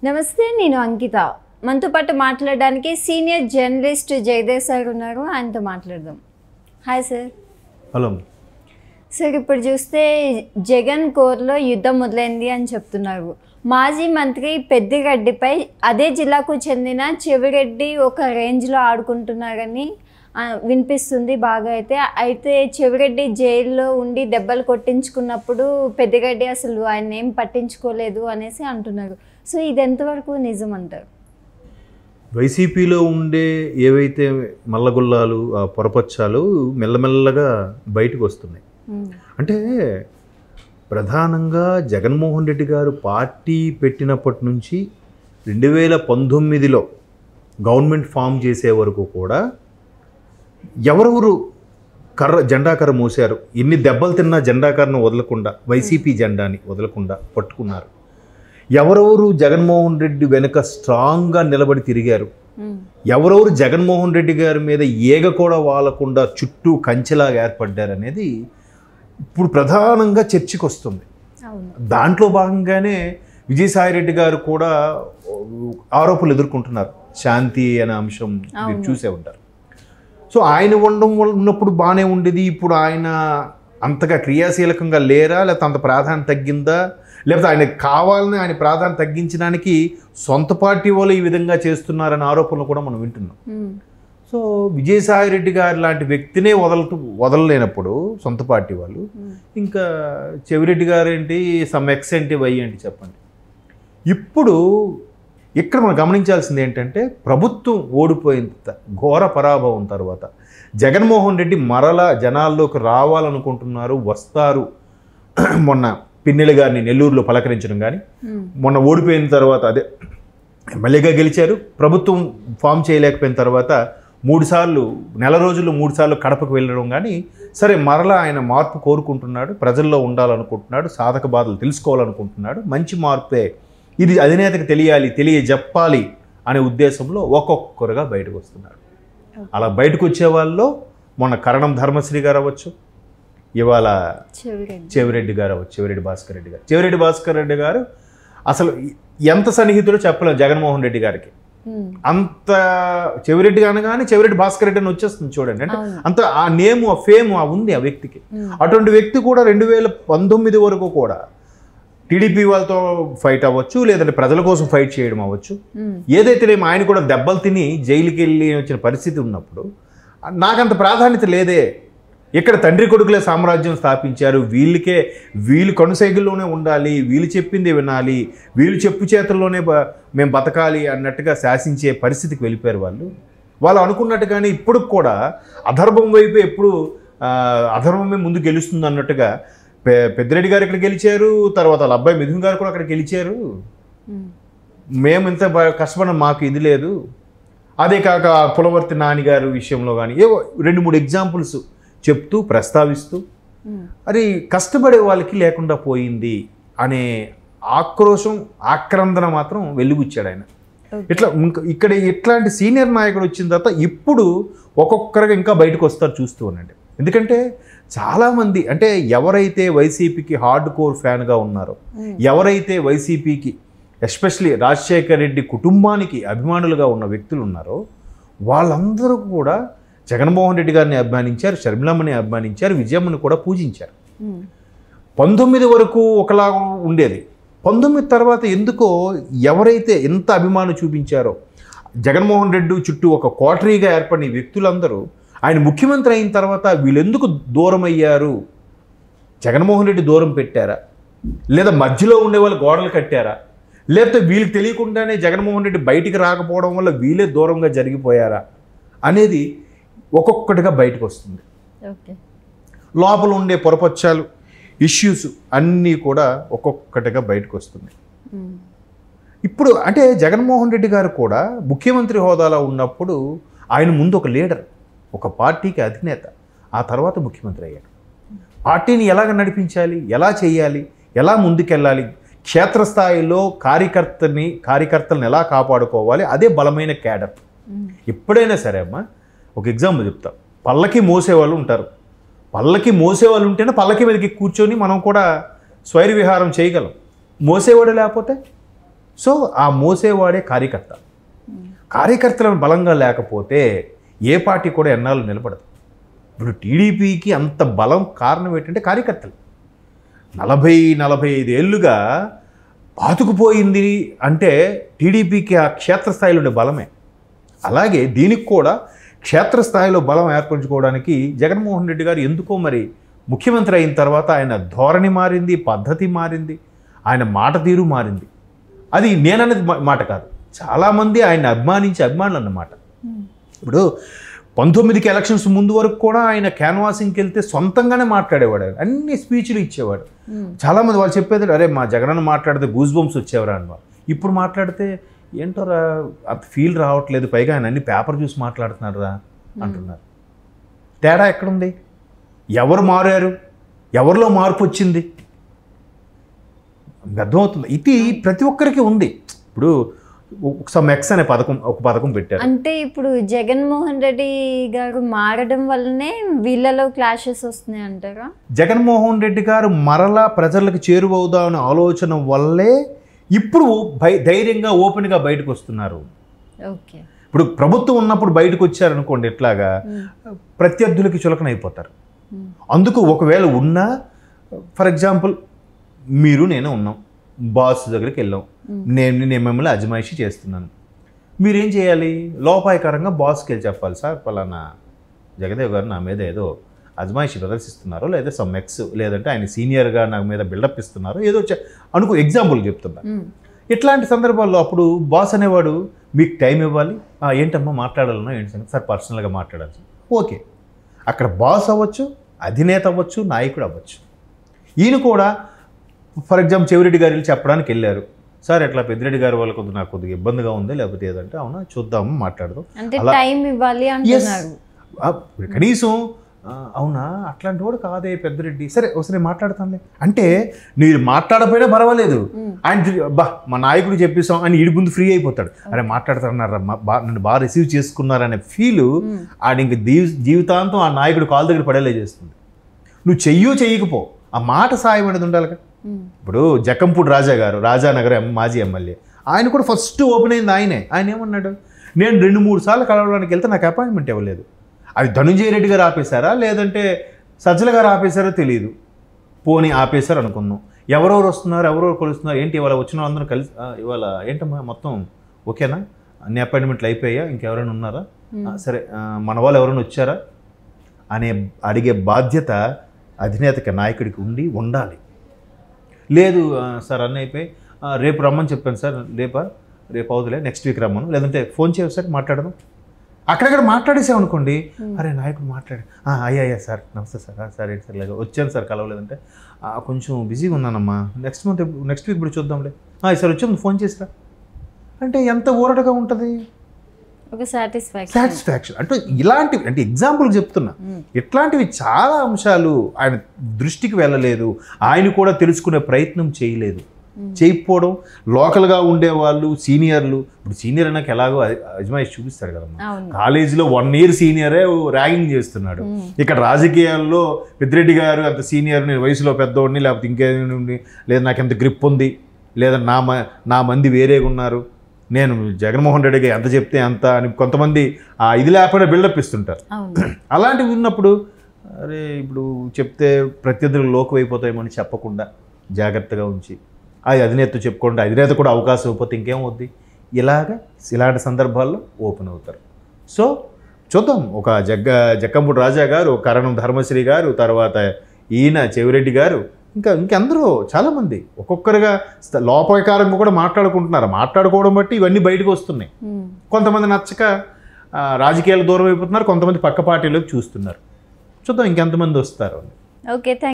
నమస్తే నేను అంకిత మనతో పాటు మాట్లాడడానికి సీనియర్ జర్నలిస్ట్ జయదేవ్ సార్ ఉన్నారు ఆయనతో మాట్లాడదాం హాయ్ సార్ హలో సార్ ఇప్పుడు చూస్తే జగన్ కోర్లో యుద్ధం మొదలైంది అని చెప్తున్నారు మాజీ మంత్రి పెద్దిరెడ్డిపై అదే జిల్లాకు చెందిన చెవిరెడ్డి ఒక రేంజ్లో ఆడుకుంటున్నారని ఆ, వినిపిస్తుంది బాగా అయితే అయితే చెవిరెడ్డి జైల్లో ఉండి దెబ్బలు కొట్టించుకున్నప్పుడు పెద్దిరెడ్డి అసలు ఆయన ఏం పట్టించుకోలేదు అనేసి అంటున్నారు సో ఇది ఎంతవరకు నిజం అంటారు వైసీపీలో ఉండే ఏవైతే మల్లగుల్లాలు ఆ పొరపచ్చాలు మెల్లమెల్లగా బయటకు వస్తున్నాయి ఉమ్, అంటే ప్రధానంగా జగన్మోహన్ రెడ్డి గారు పార్టీ పెట్టినప్పటి నుంచి రెండు వేల పంతొమ్మిదిలో గవర్నమెంట్ ఫామ్ చేసే వరకు కూడా ఎవరెవరు కర్ర జెండా కర్ర మోసారు ఎన్ని దెబ్బలు తిన్నా జెండా కర్రను వదలకుండా వైసీపీ జెండాని వదలకుండా పట్టుకున్నారు ఎవరెవరు జగన్మోహన్ రెడ్డి వెనుక స్ట్రాంగ్గా నిలబడి తిరిగారు ఉమ్, ఎవరెవరు జగన్మోహన్ రెడ్డి గారి మీద ఈగ కూడా వాలకుండా చుట్టూ కంచెలాగా ఏర్పడ్డారనేది ఇప్పుడు ప్రధానంగా చర్చకు వస్తుంది అవును దాంట్లో భాగంగానే విజయసాయిరెడ్డి గారు కూడా ఆరోపణలు ఎదుర్కొంటున్నారు శాంతి అనే అంశం మీరు అవును. చూసే ఉంటారు సో ఆయన ఉండడం వల్ల ఉన్నప్పుడు బాగానే ఉండేది ఇప్పుడు ఆయన అంతగా క్రియాశీలకంగా లేరా లేకపోతే అంత ప్రాధాన్యత తగ్గిందా లేకపోతే ఆయన కావాలని ఆయన ప్రాధాన్యత తగ్గించడానికి సొంత పార్టీ వాళ్ళు ఈ విధంగా చేస్తున్నారనే ఆరోపణలు కూడా మనం వింటున్నాం ఉమ్, సో విజయసాయి రెడ్డి గారు లాంటి వ్యక్తినే వదలతూ వదలలేనప్పుడు సొంత పార్టీ వాళ్ళు ఉమ్, ఇంకా చెవిరెడ్డి గారు ఏంటి సమ్ ఎక్స్ ఏంటి వై ఏంటి చెప్పండి ఇప్పుడు ఇక్కడ మనం గమనించాల్సింది ఏంటంటే ప్రభుత్వం ఓడిపోయిన త- ఘోర పరాభవం తర్వాత జగన్మోహన్ రెడ్డి మరలా జనాల్లోకి రావాలనుకుంటున్నారు వస్తారు మొన్న పిన్నెల గారిని నెల్లూరులో పలకరించడం కానీ ఉమ్, మొన్న ఓడిపోయిన తర్వాత అదే ఎమ్మెల్యేగా గెలిచారు ప్రభుత్వం ఫామ్ చేయలేకపోయిన తర్వాత మూడు సార్లు నెల రోజుల్లో మూడు సార్లు కడపకు వెళ్ళడం కానీ సరే మరలా ఆయన మార్పు కోరుకుంటున్నాడు ప్రజల్లో ఉండాలనుకుంటున్నాడు సాధక బాధలు తెలుసుకోవాలనుకుంటున్నాడు మంచి మార్పే ఇది అధినేతకు తెలియాలి తెలియజెప్పాలి అనే ఉద్దేశంలో ఒక్కొక్కరుగా బయటకు వస్తున్నారు అలా బయటకు వచ్చే వాళ్ళలో మొన్న కరణం ధర్మశ్రీ గారు అవ్వచ్చు ఇవాళ చెవిరెడ్డి చెవిరెడ్డి గారు అవ్వచ్చు చెవిరెడ్డి భాస్కర్ రెడ్డి గారు చెవిరెడ్డి భాస్కర్ రెడ్డి గారు అసలు ఎంత సన్నిహితుడో చెప్పలేము జగన్మోహన్ రెడ్డి గారికి ఉమ్, అంత చెవిరెడ్డి అనగానే చెవిరెడ్డి భాస్కర్ రెడ్డి అని వచ్చేస్తుంది చూడండి అంటే అవును. అంత ఆ నేమ్ ఆ ఫేమ్ ఆ ఉంది ఆ వ్యక్తికి ఉమ్, అటువంటి వ్యక్తి కూడా రెండు వేల పంతొమ్మిది వరకు కూడా టీడీపీ వాళ్ళతో ఫైట్ అవ్వచ్చు లేదంటే ప్రజల కోసం ఫైట్ చేయడం అవ్వచ్చు ఉమ్, ఏదైతేనేమో ఆయన కూడా దెబ్బలు తిని జైలుకి వెళ్ళి వచ్చిన పరిస్థితి ఉన్నప్పుడు నాకంత ప్రాధాన్యత లేదే ఇక్కడ తండ్రి కొడుకులే సామ్రాజ్యం స్థాపించారు వీళ్ళకే వీళ్ళు కొనసాగిల్లోనే ఉండాలి వీళ్ళు చెప్పింది వినాలి వీళ్ళు చెప్పు చేతుల్లోనే బ- మేము బతకాలి అన్నట్టుగా శాసించే పరిస్థితికి వెళ్ళిపోయారు వాళ్ళు వాళ్ళు అనుకున్నట్టుగానే ఇప్పుడు కూడా అధర్మం వైపు ఎప్పుడు ఆ, అధర్మమే ముందు గెలుస్తుంది అన్నట్టుగా పె పెద్దిరెడ్డి గారు ఇక్కడ గెలిచారు తర్వాత వాళ్ళ అబ్బాయి మిథున్ గారు కూడా అక్కడ గెలిచారు ఉమ్, మేము ఇంత బ- కష్టపడిన మాకు ఇది లేదు అదే కాక పులవర్తి నాన్నగారు విషయంలో కానీ ఏవో రెండు మూడు ఎగ్జాంపుల్స్ చెప్తూ ప్రస్తావిస్తూ ఉమ్, అది కష్టపడే వాళ్ళకి లేకుండా పోయింది అనే ఆక్రోశం ఆక్రందన మాత్రం వెలుగుచ్చాడు ఆయన ఓకే. ఇట్లా ఇంక ఇక్కడ ఇట్లాంటి సీనియర్ నాయకుడు వచ్చిన తర్వాత ఇప్పుడు ఒక్కొక్కరుగా ఇంకా బయటకు వస్తారు చూస్తూ ఉండండి ఎందుకంటే చాలామంది అంటే ఎవరైతే వైసీపీకి హార్డ్ కోర్ ఫ్యాన్గా ఉన్నారో ఉమ్, ఎవరైతే వైసీపీకి ఎస్పెషలీ రాజశేఖర్ రెడ్డి కుటుంబానికి అభిమానులుగా ఉన్న వ్యక్తులు ఉన్నారో వాళ్ళందరూ కూడా జగన్మోహన్ రెడ్డి గారిని అభిమానించారు షర్మిలమ్మని అభిమానించారు విజయమ్మని కూడా పూజించారు ఉమ్, పంతొమ్మిది వరకు ఒకలా ఉండేది పంతొమ్మిది తర్వాత ఎందుకో ఎవరైతే ఎంత అభిమానం చూపించారో జగన్మోహన్ రెడ్డి చుట్టూ ఒక కోటరీగా ఏర్పడిన ఈ వ్యక్తులందరూ ఆయన ముఖ్యమంత్రి అయిన తర్వాత వీళ్ళెందుకు దూరం అయ్యారు జగన్మోహన్ రెడ్డి దూరం పెట్టారా లేదా మధ్యలో ఉండే వాళ్ళు గోడలు కట్టారా లేకపోతే వీళ్ళకి తెలియకుండానే జగన్మోహన్ రెడ్డి బయటికి రాకపోవడం వల్ల వీళ్ళే దూరంగా జరిగిపోయారా అనేది ఒక్కొక్కటిగా బయటకు వస్తుంది ఓకే లోపల ఉండే పొరపచ్చాలు ఇష్యూస్ అన్నీ కూడా ఒక్కొక్కటిగా బయటకు వస్తున్నాయి ఉమ్, ఇప్పుడు అంటే జగన్మోహన్ రెడ్డి గారు కూడా ముఖ్యమంత్రి హోదాలో ఉన్నప్పుడు ఆయన ముందు ఒక లీడర్ ఒక పార్టీకి అధినేత ఆ తర్వాత ముఖ్యమంత్రి అయ్యాడు పార్టీని ఎలాగ నడిపించాలి ఎలా చేయాలి ఎలా ముందుకెళ్ళాలి క్షేత్రస్థాయిలో కార్యకర్తని కార్యకర్తలను ఎలా కాపాడుకోవాలి అదే బలమైన క్యాడర్ ఉమ్, ఎప్పుడైనా సరే అమ్మా ఒక ఎగ్జాంపుల్ చెప్తా పల్లకి మోసేవాళ్ళు ఉంటారు పల్లకి మోసేవాళ్ళు ఉంటేనే పల్లకి మీదకి కూర్చొని మనం కూడా స్వైర విహారం చేయగలం మోసేవాడు లేకపోతే సో ఆ మోసేవాడే కార్యకర్త కార్యకర్తలను బలంగా లేకపోతే ఏ పార్టీ కూడా ఎన్నాళ్ళు నిలబడదు ఇప్పుడు టీడీపీకి అంత బలం కారణం ఏంటంటే కార్యకర్తలు నలభై నలభై ఐదేళ్లుగా పాతుకుపోయింది అంటే టీడీపీకి ఆ క్షేత్రస్థాయిలో ఉండే బలమే అలాగే దీనికి కూడా క్షేత్రస్థాయిలో బలం ఏర్పరచుకోవడానికి జగన్మోహన్ రెడ్డి గారు ఎందుకో మరి ముఖ్యమంత్రి అయిన తర్వాత ఆయన ధోరణి మారింది పద్ధతి మారింది ఆయన మాట తీరు మారింది అది నేననేది మా- మాట కాదు చాలామంది ఆయన అభిమానించే అభిమానులు అన్నమాట ఇప్పుడు పంతొమ్మిదికి ఎలక్షన్స్ ముందు వరకు కూడా ఆయన క్యాన్వాసింగ్కి వెళ్తే సొంతంగానే మాట్లాడేవాడు ఆయన. అన్ని స్పీచ్లు ఇచ్చేవాడు చాలామంది వాళ్ళు చెప్పేది అరే మా జగనన్న మాట్లాడితే గూస్ బంప్స్ వచ్చేవరా అని వాళ్ళు. ఇప్పుడు మాట్లాడితే ఏంటోరా అంత ఫీల్ రావట్లేదు పైగా ఆయన అన్ని పేపర్ చూసి మాట్లాడుతున్నాడు రా అంటున్నారు తేడా ఎక్కడుంది ఎవరు మారారు ఎవరిలో మార్పు వచ్చింది మీకు అర్థమవుతుంది ఇది ప్రతి ఒక్కరికి ఉంది ఇప్పుడు సమ్ ఎక్స్ అనే పథకం ఒక పథకం పెట్టారు అంటే ఇప్పుడు జగన్మోహన్ రెడ్డి గారు మారడం వల్లనే వీళ్ళలో క్లాషెస్ వస్తున్నాయి అంటారా జగన్మోహన్ రెడ్డి గారు మరలా ప్రజలకు చేరువవుదామనే ఆలోచన వల్లే ఇప్పుడు బై ధైర్యంగా ఓపెన్గా బయటకు వస్తున్నారు ఓకే ఇప్పుడు ప్రభుత్వం ఉన్నప్పుడు బయటకు వచ్చారనుకోండి ఎట్లాగా ప్రత్యర్థులకి చులకన అయిపోతారు అందుకు ఒకవేళ ఉన్నా ఫర్ ఎగ్జాంపుల్ మీరు నేను ఉన్నాం బాస్ దగ్గరికి వెళ్ళాం నేను నేను మిమ్మల్ని అజమాయిషి చేస్తున్నాను మీరేం చేయాలి లోపాయకరంగా బాస్కి వెళ్ళి చెప్పాలి సార్ పలానా జగదేవ్ గారు నా మీద ఏదో అజమాయిషి ప్రదర్శిస్తున్నారు లేదా సమ్ ఎక్స్ లేదంటే ఆయన సీనియర్గా నా మీద బిల్డప్ ఇస్తున్నారు ఏదో చె- అనుకో ఎగ్జాంపుల్ చెప్తున్నా ఇట్లాంటి సందర్భాల్లో అప్పుడు బాస్ అనేవాడు మీకు టైం ఇవ్వాలి "ఆ, ఏంటమ్మా మాట్లాడాలన్నా ఏంటి సంగతి?" సార్ పర్సనల్గా మాట్లాడాలి ఓకే అక్కడ బాస్ అవ్వచ్చు అధినేత అవ్వచ్చు నాయకుడు అవ్వచ్చు ఈయన కూడా ఫర్ ఎగ్జాంపుల్ చెవిరెడ్డి గారు వెళ్ళి చెప్పడానికి వెళ్ళారు సార్ ఎట్లా పెద్దిరెడ్డి గారి వాళ్ళ కొద్దిగా నాకు కొద్దిగా ఇబ్బందిగా ఉంది లేకపోతే ఏదంటే అవునా చూద్దాము మాట్లాడదాం అంటే అలా- టైం ఇవ్వాలి అంటున్నారు ఆ, ఇప్పుడు కనీసం ఆ, అవునా అట్లాంటి వాడు కాదే పెద్దరెడ్డి సరే ఒకసారి మాట్లాడతానులే అంటే మీరు మాట్లాడపోయినా పర్వాలేదు ఆయన తి- బా మా నాయకుడు చెప్పేసాం అని ఇడి ముందు ఫ్రీ అయిపోతాడు అరే మాట్లాడుతున్నారా బా నన్ను బాగా రిసీవ్ చేసుకున్నారనే ఫీలు ఆడ ఇంక జీవి జీవితాంతం ఆ నాయకుడు కాలు దగ్గర పడేలా చేస్తుంది నువ్వు చెయ్యో చెయ్యకపో ఆ మాట సాయం అనేది ఉండాలిగా ఉమ్. ఇప్పుడు జక్కంపూడి రాజా గారు రాజానగర్ ఎం- మాజీ ఎమ్మెల్యే ఆయన కూడా ఫస్ట్ ఓపెన్ అయింది ఆయనే ఆయన ఏమన్నాడు నేను రెండు మూడు సార్లు కలవడానికి వెళ్తే నాకు అపాయింట్మెంట్ ఇవ్వలేదు అది ధనుంజయ రెడ్డి గారు ఆపేశారా లేదంటే సజ్జల గారు ఆపేశారో తెలియదు పోనీ ఆపేశారు అనుకుందాం ఎవరెవరు వస్తున్నారు ఎవరెవరు కలుస్తున్నారు ఏంటి ఇవాళ వచ్చిన వాళ్ళందరూ కలిసి ఆ, ఇవాళ ఏంటమ్మా మొత్తం ఓకేనా అన్ని అపాయింట్మెంట్లు అయిపోయా ఇంకెవరైనా ఉన్నారా ఆ, సరే ఆ, మన వాళ్ళు ఎవరైనా వచ్చారా అనే అడిగే బాధ్యత అధినేతకి నాయకుడికి ఉండి ఉండాలి లేదు ఆ, సార్ అన్నీ అయిపోయి ఆ, రేపు రమ్మని చెప్పాను సార్ రేపా రేపు అవుతులే నెక్స్ట్ వీక్ రమ్మను లేదంటే ఫోన్ చేయవు సార్ మాట్లాడదాం అక్కడక్కడ మాట్లాడేసాం అనుకోండి అరే నాయకుడు మాట్లాడు "ఆ, అయ్యా అయ్యా సార్ నమస్తే సార్ ఆ, సార్ ఏంటి సార్ లేదు వచ్చాను సార్ కలవలేదంటే "ఆ, కొంచెం బిజీగా ఉన్నానమ్మా నెక్స్ట్ మంత్ నెక్స్ట్ వీక్ ఇప్పుడు చూద్దాంలే "ఆ, సార్ వచ్చే ముందు ఫోన్ చేసిరా అంటే ఎంత ఊరటగా ఉంటుంది ఒక సాటిస్ఫాక్షన్ సాటిస్ఫాక్షన్ అంటే ఇలాంటివి అంటే ఎగ్జాంపుల్ చెప్తున్నా ఇట్లాంటివి చాలా అంశాలు ఆయన దృష్టికి వెళ్ళలేదు ఆయన కూడా తెలుసుకునే ప్రయత్నం చేయలేదు చేయకపోవడం లోకల్గా ఉండేవాళ్ళు సీనియర్లు ఇప్పుడు సీనియర్ అన్నాక ఎలాగో అ- అజమాయిషి చూపిస్తాడు కదమ్మా అవును కాలేజీలో వన్ ఇయర్ సీనియరే ర్యాగింగ్ చేస్తున్నాడు ఇక్కడ రాజకీయాల్లో పెద్దిరెడ్డి గారు అంత సీనియర్ నేను వయసులో పెద్దోడిని లేకపోతే ఇంకేమి లేదా నాకు ఎంత గ్రిప్ ఉంది లేదా నా మ నా మంది వేరేగా ఉన్నారు నేను జగన్మోహన్ రెడ్డికి ఎంత చెప్తే అంత అని కొంతమంది ఆ ఇది లేకపోతే బిల్డప్ ఇస్తుంటారు అవును అలాంటివి ఉన్నప్పుడు అరే ఇప్పుడు చెప్తే ప్రత్యర్థులు లోకు అయిపోతాయేమని చెప్పకుండా జాగ్రత్తగా ఉంచి అది అధినేత చెప్పుకోండి అధినేత కూడా అవకాశం ఇవ్వకపోతే ఇంకేం అవుద్ది ఇలాగ ఇలాంటి సందర్భాల్లో ఓపెన్ అవుతారు సో చూద్దాం ఒక జగ్గ జక్కంపూడి రాజా గారు కరణం ధర్మశ్రీ గారు తర్వాత ఈయన చెవిరెడ్డి గారు ఇంకా ఇంకెందరూ చాలామంది ఒక్కొక్కరుగా స్థ- లోపకారంగా కూడా మాట్లాడుకుంటున్నారు మాట్లాడుకోవడం బట్టి ఇవన్నీ బయటకు వస్తున్నాయి ఉమ్. కొంతమంది నచ్చక ఆ, రాజకీయాలు దూరం అయిపోతున్నారు కొంతమంది పక్క పార్టీలోకి చూస్తున్నారు చూద్దాం ఇంకెంతమంది వస్తారు ఓకే థ్యాంక్